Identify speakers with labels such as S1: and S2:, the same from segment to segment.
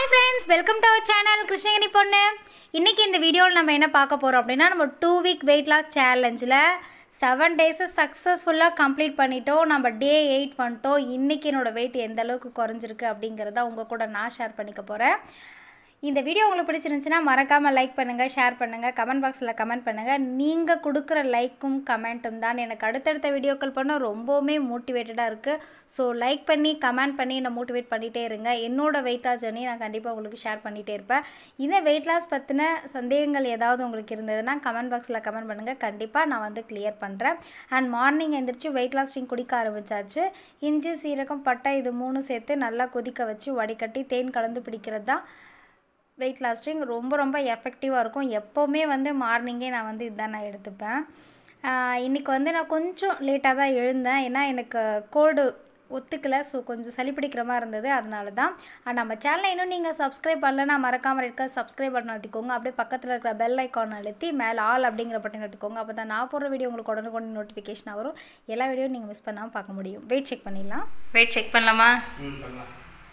S1: friends welcome to our channel Krishnagiri பொண்ணு இன்றைக்கி இந்த வீடியோவில் நம்ம என்ன பார்க்க போகிறோம் அப்படின்னா நம்ம டூ வீக் வெயிட் லாஸ் சேலஞ்சில் செவன் டேஸை சக்ஸஸ்ஃபுல்லாக கம்ப்ளீட் பண்ணிட்டோம் நம்ம டே எயிட் வந்துட்டோம் இன்றைக்கி என்னோடய வெயிட் எந்த அளவுக்கு குறைஞ்சிருக்கு அப்படிங்கிறத உங்கள் கூட நான் ஷேர் பண்ணிக்க போகிறேன் இந்த வீடியோ உங்களுக்கு பிடிச்சிருந்துச்சுன்னா மறக்காமல் லைக் பண்ணுங்கள் ஷேர் பண்ணுங்கள் கமெண்ட் பாக்ஸில் கமெண்ட் பண்ணுங்கள் நீங்கள் கொடுக்குற லைக்கும் கமெண்ட்டும் தான் எனக்கு அடுத்தடுத்த வீடியோக்கள் பண்ண ரொம்பவுமே மோட்டிவேட்டடாக இருக்குது ஸோ லைக் பண்ணி கமெண்ட் பண்ணி என்னை மோட்டிவேட் பண்ணிகிட்டே இருங்க என்னோட வெயிட் லாஸ் ஜர்னி நான் கண்டிப்பாக உங்களுக்கு ஷேர் பண்ணிகிட்டே இருப்பேன் இந்த வெயிட் லாஸ் பற்றின சந்தேகங்கள் ஏதாவது உங்களுக்கு இருந்ததுன்னா கமெண்ட் பாக்ஸில் கமெண்ட் பண்ணுங்கள் கண்டிப்பாக நான் வந்து கிளியர் பண்ணுறேன் அண்ட் மார்னிங் எந்திரிச்சு வெயிட் லாஸ் ட்ரிங்க் குடிக்க ஆரம்பிச்சாச்சு இஞ்சி சீரகம் பட்டை இது மூணு சேர்த்து நல்லா கொதிக்க வச்சு வடிகட்டி தேன் கலந்து பிடிக்கிறது தான் வெயிட் லாஸ்டிங் ரொம்ப ரொம்ப எஃபெக்டிவாக இருக்கும் எப்போவுமே வந்து மார்னிங்கே நான் வந்து இதுதான் நான் எடுத்துப்பேன் இன்றைக்கி வந்து நான் கொஞ்சம் லேட்டாக தான் எழுந்தேன் ஏன்னா எனக்கு கோல்டு ஒத்துக்கலை ஸோ கொஞ்சம் சளி பிடிக்கிற மாதிரி இருந்தது அதனால தான் நம்ம சேனலை இன்னும் நீங்கள் சப்ஸ்கிரைப் பண்ணலன்னா மறக்காமல் இருக்க சப்ஸ்கிரைப் பட்டன் அழுத்திக்கோங்க அப்படியே பக்கத்தில் இருக்கிற பெல் ஐக்கான் அழுத்தி மேலே ஆல் அப்படிங்கிற பட்டன் அழுத்திக்கோங்க அப்போ தான் நான் போடுற வீடியோ உங்களுக்கு உடனே நோட்டிஃபிகேஷன் வரும் எல்லா வீடியோவும் நீங்கள் மிஸ் பண்ணாமல் பார்க்க முடியும் வெயிட் செக் பண்ணிடலாம் வெயிட் செக் பண்ணலாமா
S2: ம் பண்ணலாம்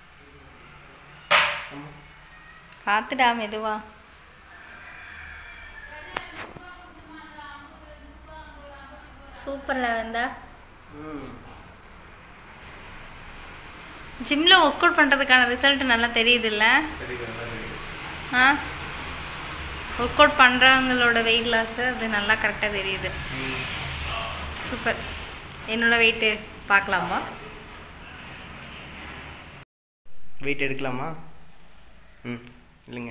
S1: பார்த்துடா மெதுவா சூப்பரில் வந்தா
S2: ம்
S1: ஜிம்மில் ஒர்க் அவுட் பண்ணுறதுக்கான ரிசல்ட் நல்லா தெரியுதுல்ல
S2: தெரியுது நல்லா தெரியுது
S1: ஆ ஒர்க் அவுட் பண்ணுறவங்களோட வெயிட் லாஸ் அது நல்லா கரெக்டாக தெரியுது
S2: ம்
S1: சூப்பர் என்னோட வெயிட்டு பார்க்கலாமா
S2: வெயிட் எடுக்கலாமா ம் இல்லைங்க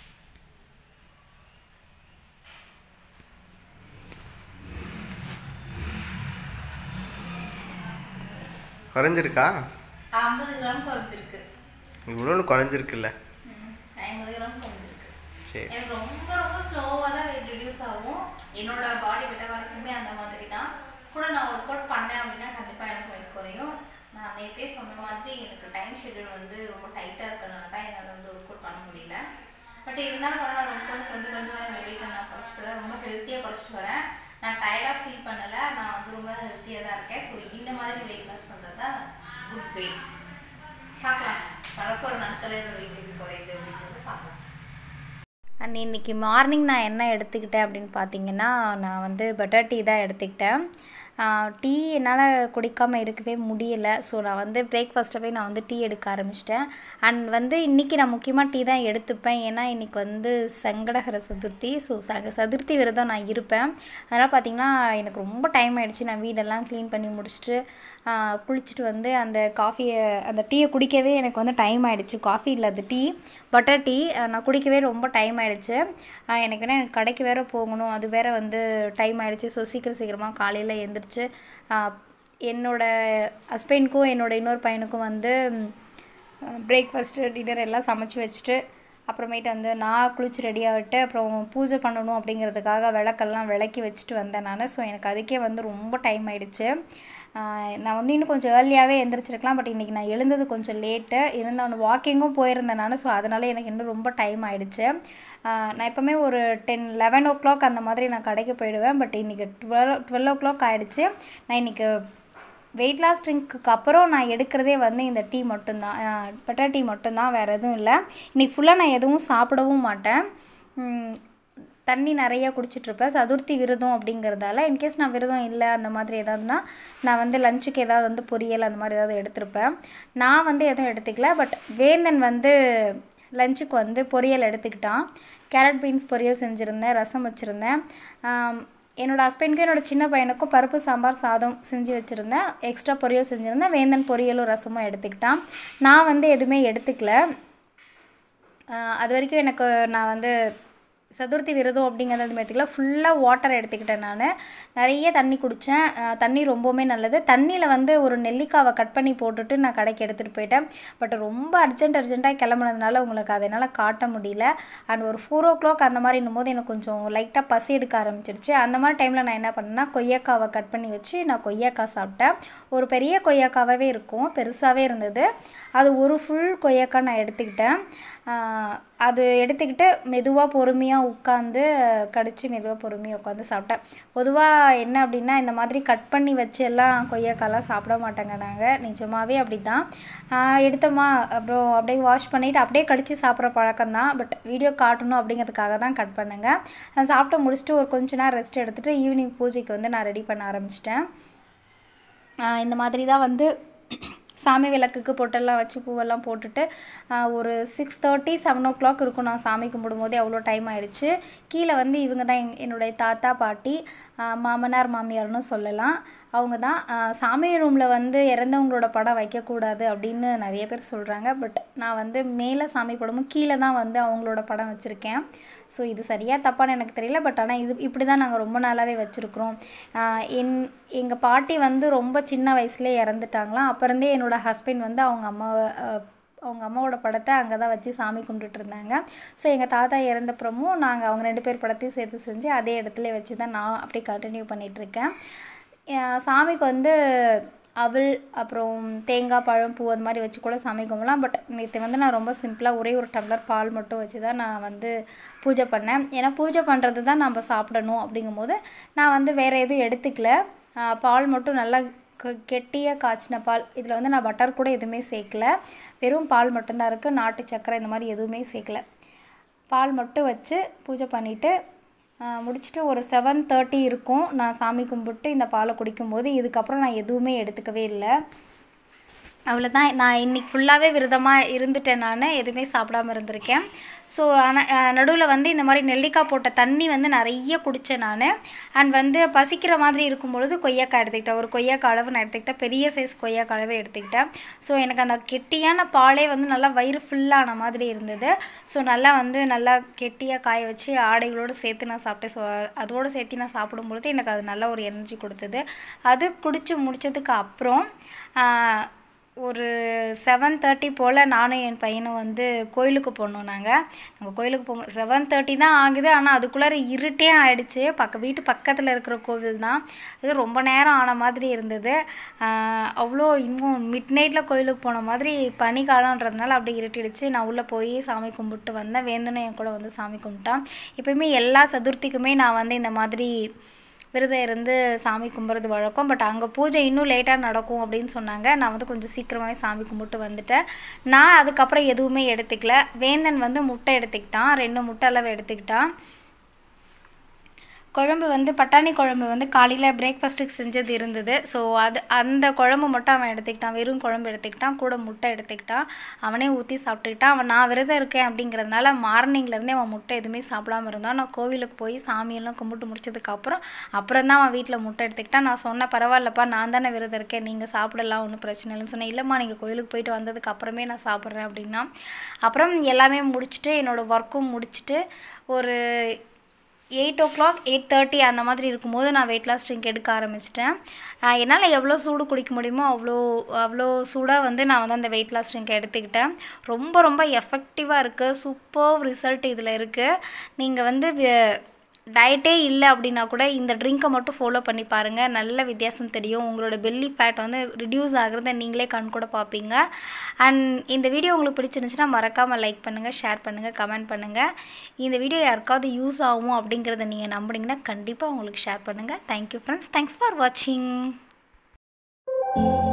S2: குறைஞ்சிருக்கா
S1: ஐம்பது கிராம் குறைஞ்சிருக்கு
S2: இவ்வளோன்னு குறைஞ்சிருக்குல்ல
S1: ஐம்பது கிராம் குறைஞ்சிருக்கு
S2: சரி
S1: எனக்கு ரொம்ப ரொம்ப ஸ்லோவாக தான் வெயிட் ரிடியூஸ் ஆகும் என்னோட பாடி மெட்டபாலிசமே அந்த மாதிரி தான் கூட நான் ஒர்க் அவுட் பண்ணேன் அப்படின்னா கண்டிப்பாக எனக்கு வெயிட் குறையும் நான் நேற்றே சொன்ன மாதிரி எனக்கு டைம் ஷெட்யூல் வந்து ரொம்ப டைட்டாக இருக்கனால தான் என்னால் வந்து ஒர்க் அவுட் பண்ண முடியல பட் இருந்தாலும் பரவாயில்ல ரொம்ப கொஞ்சம் கொஞ்சம் கொஞ்சமாக என்னோட வெயிட்டை நான் குறைச்சிட்டு வரேன் ரொம்ப ஹெல்த்தியாக குறைச்சிட்டு வரேன் நான் டயர்டாக ஃபீல் பண்ணலை நான் வந்து ரொம்ப ஹெல்த்தியாக தான் இருக்கேன் ஸோ இந்த மாதிரி வெயிட் லாஸ் பண்ணுறது தான் குட் வெயிட் பார்க்கலாம் வரப்போகிற நாட்களில் என்னோட வெயிட் எப்படி குறையுது அப்படிங்கிறது பார்க்கலாம் அண்ட் இன்னைக்கு மார்னிங் நான் என்ன எடுத்துக்கிட்டேன் அப்படின்னு பார்த்தீங்கன்னா நான் வந்து பட்டர் டீ தான் எடுத்துக்கிட்டேன் டீ என்னால் குடிக்காமல் இருக்கவே முடியல ஸோ நான் வந்து பிரேக்ஃபாஸ்ட்டவே நான் வந்து டீ எடுக்க ஆரம்பிச்சிட்டேன் அண்ட் வந்து இன்றைக்கி நான் முக்கியமாக டீ தான் எடுத்துப்பேன் ஏன்னா இன்றைக்கி வந்து சங்கடகர சதுர்த்தி ஸோ ச சதுர்த்தி விரதம் நான் இருப்பேன் அதனால் பார்த்திங்கன்னா எனக்கு ரொம்ப டைம் ஆகிடுச்சு நான் வீடெல்லாம் க்ளீன் பண்ணி முடிச்சுட்டு குளிச்சுட்டு வந்து அந்த காஃபியை அந்த டீயை குடிக்கவே எனக்கு வந்து டைம் ஆகிடுச்சு காஃபி இல்லை அது டீ பட்டர் டீ நான் குடிக்கவே ரொம்ப டைம் ஆகிடுச்சு எனக்கு வேணால் எனக்கு கடைக்கு வேறு போகணும் அது வேறு வந்து டைம் ஆகிடுச்சு ஸோ சீக்கிரம் சீக்கிரமாக காலையில் எழுந்திரிச்சு என்னோட ஹஸ்பண்ட்க்கும் என்னோட இன்னொரு பையனுக்கும் வந்து பிரேக்ஃபாஸ்ட்டு டின்னர் எல்லாம் சமைச்சு வச்சுட்டு அப்புறமேட்டு வந்து நான் குளிச்சு ரெடி ஆகிட்டு அப்புறம் பூஜை பண்ணணும் அப்படிங்கிறதுக்காக விளக்கெல்லாம் விளக்கி வச்சுட்டு வந்தேன் நான் ஸோ எனக்கு அதுக்கே வந்து ரொம்ப டைம் ஆகிடுச்சு நான் வந்து இன்னும் கொஞ்சம் ஏர்லியாகவே எந்திரிச்சிருக்கலாம் பட் இன்றைக்கி நான் எழுந்தது கொஞ்சம் லேட்டு இருந்தவன் வாக்கிங்கும் போயிருந்தேன் நான் ஸோ அதனால் எனக்கு இன்னும் ரொம்ப டைம் ஆகிடுச்சு நான் எப்போவுமே ஒரு டென் லெவன் ஓ கிளாக் அந்த மாதிரி நான் கடைக்கு போயிடுவேன் பட் இன்றைக்கி டுவெல் டுவெல் ஓ கிளாக் ஆகிடுச்சு நான் இன்றைக்கி வெயிட் லாஸ் ட்ரிங்க்கு அப்புறம் நான் எடுக்கிறதே வந்து இந்த டீ மட்டும்தான் பட்டர் டீ மட்டும்தான் வேறு எதுவும் இல்லை இன்றைக்கி ஃபுல்லாக நான் எதுவும் சாப்பிடவும் மாட்டேன் தண்ணி நிறையா குடிச்சிட்ருப்பேன் சதுர்த்தி விரதம் அப்படிங்கிறதால இன்கேஸ் நான் விரதம் இல்லை அந்த மாதிரி ஏதாவதுனா நான் வந்து லஞ்சுக்கு ஏதாவது வந்து பொரியல் அந்த மாதிரி ஏதாவது எடுத்திருப்பேன் நான் வந்து எதுவும் எடுத்துக்கல பட் வேந்தன் வந்து லஞ்சுக்கு வந்து பொரியல் எடுத்துக்கிட்டான் கேரட் பீன்ஸ் பொரியல் செஞ்சுருந்தேன் ரசம் வச்சுருந்தேன் என்னோடய ஹஸ்பண்டுக்கும் என்னோடய சின்ன பையனுக்கும் பருப்பு சாம்பார் சாதம் செஞ்சு வச்சுருந்தேன் எக்ஸ்ட்ரா பொரியல் செஞ்சுருந்தேன் வேந்தன் பொரியலும் ரசமும் எடுத்துக்கிட்டான் நான் வந்து எதுவுமே எடுத்துக்கல அது வரைக்கும் எனக்கு நான் வந்து சதுர்த்தி விரதம் அப்படிங்கிறது எடுத்துக்கல ஃபுல்லாக வாட்டர் எடுத்துக்கிட்டேன் நான் நிறைய தண்ணி குடித்தேன் தண்ணி ரொம்பவுமே நல்லது தண்ணியில் வந்து ஒரு நெல்லிக்காவை கட் பண்ணி போட்டுட்டு நான் கடைக்கு எடுத்துகிட்டு போயிட்டேன் பட் ரொம்ப அர்ஜென்ட் அர்ஜென்ட்டாக கிளம்புனதுனால உங்களுக்கு அதனால் காட்ட முடியல அண்ட் ஒரு ஃபோர் ஓ கிளாக் அந்த மாதிரி போது எனக்கு கொஞ்சம் லைட்டாக பசி எடுக்க ஆரம்பிச்சிருச்சு அந்த மாதிரி டைமில் நான் என்ன பண்ணேன்னா கொய்யாக்காவை கட் பண்ணி வச்சு நான் கொய்யாக்காய் சாப்பிட்டேன் ஒரு பெரிய கொய்யாக்காவே இருக்கும் பெருசாகவே இருந்தது அது ஒரு ஃபுல் கொய்யாக்காய் நான் எடுத்துக்கிட்டேன்
S3: ஆஹ் அது எடுத்துக்கிட்டு மெதுவாக பொறுமையாக உட்காந்து கடித்து மெதுவாக பொறுமையாக உட்காந்து சாப்பிட்டேன் பொதுவாக என்ன அப்படின்னா இந்த மாதிரி கட் பண்ணி வச்சு எல்லாம் கொய்யாக்காலாம் சாப்பிட மாட்டேங்க நாங்கள் நிஜமாகவே அப்படி தான் எடுத்தோமா அப்புறம் அப்படியே வாஷ் பண்ணிவிட்டு அப்படியே கடித்து சாப்பிட்ற பழக்கம் தான் பட் வீடியோ காட்டணும் அப்படிங்கிறதுக்காக தான் கட் பண்ணுங்க நான் சாப்பிட்டு முடிச்சுட்டு ஒரு கொஞ்ச நேரம் ரெஸ்ட் எடுத்துகிட்டு ஈவினிங் பூஜைக்கு வந்து நான் ரெடி பண்ண ஆரம்பிச்சிட்டேன் ஆஹ் இந்த மாதிரி தான் வந்து சாமி விளக்குக்கு பொட்டெல்லாம் வச்சு பூவெல்லாம் போட்டுட்டு ஆஹ் ஒரு six thirty seven o'clock இருக்கும் நான் சாமி கும்பிடும்போதே அவ்வளோ டைம் ஆயிடுச்சு கீழே வந்து இவங்க தான் என் என்னுடைய தாத்தா பாட்டி ஆஹ் மாமனார் மாமியார்னு சொல்லலாம் அவங்க தான் ஆஹ் சாமி ரூமில் வந்து இறந்தவங்களோட படம் வைக்கக்கூடாது அப்படின்னு நிறைய பேர் சொல்கிறாங்க பட் நான் வந்து மேலே சாமி படமும் கீழே தான் வந்து அவங்களோட படம் வச்சுருக்கேன் ஸோ இது சரியாக தப்பான்னு எனக்கு தெரியல பட் ஆனால் இது இப்படி தான் நாங்கள் ரொம்ப நாளாகவே வச்சுருக்குறோம் என் எங்கள் பாட்டி வந்து ரொம்ப சின்ன வயசுலேயே இறந்துட்டாங்களாம் அப்போ இருந்தே என்னோடய ஹஸ்பண்ட் வந்து அவங்க அம்மாவை ஆஹ், அவங்க அம்மாவோட படத்தை அங்கே தான் வச்சு சாமி கும்பிட்டுட்டு இருந்தாங்க ஸோ எங்கள் தாத்தா இறந்தப்புறமும் நாங்கள் அவங்க ரெண்டு பேர் படத்தையும் சேர்த்து செஞ்சு அதே இடத்துல வச்சு தான் நான் அப்படியே கண்டினியூ பண்ணிகிட்ருக்கேன் சாமிக்கு வந்து அவல் அப்புறம் தேங்காய் பழம் பூ அது மாதிரி வச்சு கூட சாமி கும்பலாம் பட் நேற்று வந்து நான் ரொம்ப சிம்பிளாக ஒரே ஒரு டம்ளர் பால் மட்டும் வச்சு தான் நான் வந்து பூஜை பண்ணேன் ஏன்னா பூஜை பண்ணுறது தான் நம்ம சாப்பிடணும் அப்படிங்கும்போது நான் வந்து வேறு எதுவும் எடுத்துக்கல ஆஹ் பால் மட்டும் நல்லா க- கெட்டியாக காய்ச்சின பால் இதில் வந்து நான் பட்டர் கூட எதுவுமே சேர்க்கல வெறும் பால் மட்டும்தான் இருக்குது நாட்டு சக்கரை இந்த மாதிரி எதுவுமே சேர்க்கல பால் மட்டும் வச்சு பூஜை பண்ணிவிட்டு முடிச்சுட்டு ஒரு செவன் தேர்ட்டி இருக்கும் நான் சாமி கும்பிட்டு இந்த பாலை குடிக்கும்போது இதுக்கப்புறம் நான் எதுவுமே எடுத்துக்கவே இல்லை அவ்வளோதான் நான் இன்னைக்கு ஃபுல்லாகவே விரதமாக இருந்துட்டேன் நான் எதுவுமே சாப்பிடாம இருந்திருக்கேன் ஸோ ஆனால் நடுவில் வந்து இந்த மாதிரி நெல்லிக்காய் போட்ட தண்ணி வந்து நிறைய குடித்தேன் நான் அண்ட் வந்து பசிக்கிற மாதிரி இருக்கும் பொழுது கொய்யாக்காய் எடுத்துக்கிட்டேன் ஒரு கொய்யாக்காய் அளவு நான் எடுத்துக்கிட்டேன் பெரிய சைஸ் கொய்யாக்காய் அளவு எடுத்துக்கிட்டேன் ஸோ எனக்கு அந்த கெட்டியான பாலே வந்து நல்லா வயிறு ஃபுல்லான மாதிரி இருந்தது ஸோ நல்லா வந்து நல்லா கெட்டியாக காய வச்சு ஆடைகளோடு சேர்த்து நான் சாப்பிட்டேன் ஸோ அதோடு சேர்த்து நான் சாப்பிடும்பொழுது எனக்கு அது நல்ல ஒரு எனர்ஜி கொடுத்தது அது குடித்து முடிச்சதுக்கு அப்புறம் ஆஹ், ஒரு செவன் தேர்ட்டி போல் நானும் என் பையனும் வந்து கோயிலுக்கு போனோம் நாங்கள் நாங்கள் கோயிலுக்கு போகும் செவன் தேர்ட்டி தான் ஆகுது ஆனால் அதுக்குள்ளார இருட்டே ஆயிடுச்சு பக்க வீட்டு பக்கத்தில் இருக்கிற கோவில் தான் இது ரொம்ப நேரம் ஆன மாதிரி இருந்தது ஆஹ் அவ்வளோ இன்னும் மிட் நைட்டில் கோயிலுக்கு போன மாதிரி பனிக்காலன்றதுனால அப்படியே இருட்டிடுச்சு நான் உள்ளே போய் சாமி கும்பிட்டு வந்தேன் வேந்தனும் என் கூட வந்து சாமி கும்பிட்டான் எப்பயுமே எல்லா சதுர்த்திக்குமே நான் வந்து இந்த மாதிரி விரதம் இருந்து சாமி கும்பிட்றது வழக்கம் பட் அங்கே பூஜை இன்னும் லேட்டாக நடக்கும் அப்படின்னு சொன்னாங்க நான் வந்து கொஞ்சம் சீக்கிரமாகவே சாமி கும்பிட்டு வந்துட்டேன் நான் அதுக்கப்புறம் எதுவுமே எடுத்துக்கல வேந்தன் வந்து முட்டை எடுத்துக்கிட்டான் ரெண்டு முட்டை அளவு எடுத்துக்கிட்டான் குழம்பு வந்து பட்டாணி குழம்பு வந்து காலையில் பிரேக்ஃபாஸ்ட்டுக்கு செஞ்சது இருந்தது ஸோ அது அந்த குழம்பு மட்டும் அவன் எடுத்துக்கிட்டான் வெறும் குழம்பு எடுத்துக்கிட்டான் கூட முட்டை எடுத்துக்கிட்டான் அவனே ஊற்றி சாப்பிட்டுக்கிட்டான் அவன் நான் விரதம் இருக்கேன் அப்படிங்கிறதுனால மார்னிங்லேருந்தே அவன் முட்டை எதுவுமே சாப்பிடாம இருந்தான் நான் கோவிலுக்கு போய் சாமியெல்லாம் கும்பிட்டு முடிச்சதுக்கப்புறம் அப்புறம் தான் அவன் வீட்டில் முட்டை எடுத்துக்கிட்டான் நான் சொன்னேன் பரவாயில்லப்பா நான் தானே விரதம் இருக்கேன் நீங்கள் சாப்பிடலாம் ஒன்றும் பிரச்சனை இல்லைன்னு சொன்னேன் இல்லைம்மா நீங்கள் கோவிலுக்கு போயிட்டு வந்ததுக்கு அப்புறமே நான் சாப்பிட்றேன் அப்படின்னா அப்புறம் எல்லாமே முடிச்சுட்டு என்னோடய ஒர்க்கும் முடிச்சுட்டு ஒரு eight o'clock eight thirty அந்த மாதிரி இருக்கும்போது நான் வெயிட் லாஸ் ட்ரிங்க் எடுக்க ஆரம்பிச்சிட்டேன் என்னால் எவ்வளோ சூடு குடிக்க முடியுமோ அவ்வளோ அவ்வளோ சூடாக வந்து நான் வந்து அந்த வெயிட் லாஸ் ட்ரிங்க் எடுத்துக்கிட்டேன் ரொம்ப ரொம்ப எஃபெக்டிவாக இருக்குது சூப்பர் ரிசல்ட் இதில் இருக்குது நீங்கள் வந்து டயட்டே இல்லை அப்படின்னா கூட இந்த ட்ரிங்க்கை மட்டும் ஃபாலோ பண்ணி பாருங்கள் நல்ல வித்தியாசம் தெரியும் உங்களோட பெல்லி ஃபேட் வந்து ரிடியூஸ் ஆகுறத நீங்களே கண் கூட பார்ப்பீங்க அண்ட் இந்த வீடியோ உங்களுக்கு பிடிச்சிருந்துச்சுன்னா மறக்காமல் லைக் பண்ணுங்கள் ஷேர் பண்ணுங்கள் கமெண்ட் பண்ணுங்கள் இந்த வீடியோ யாருக்காவது யூஸ் ஆகும் அப்படிங்கிறத நீங்கள் நம்புனீங்கன்னா கண்டிப்பாக உங்களுக்கு ஷேர் பண்ணுங்கள் தேங்க்யூ ஃப்ரெண்ட்ஸ் தேங்க்ஸ் ஃபார் வாட்சிங்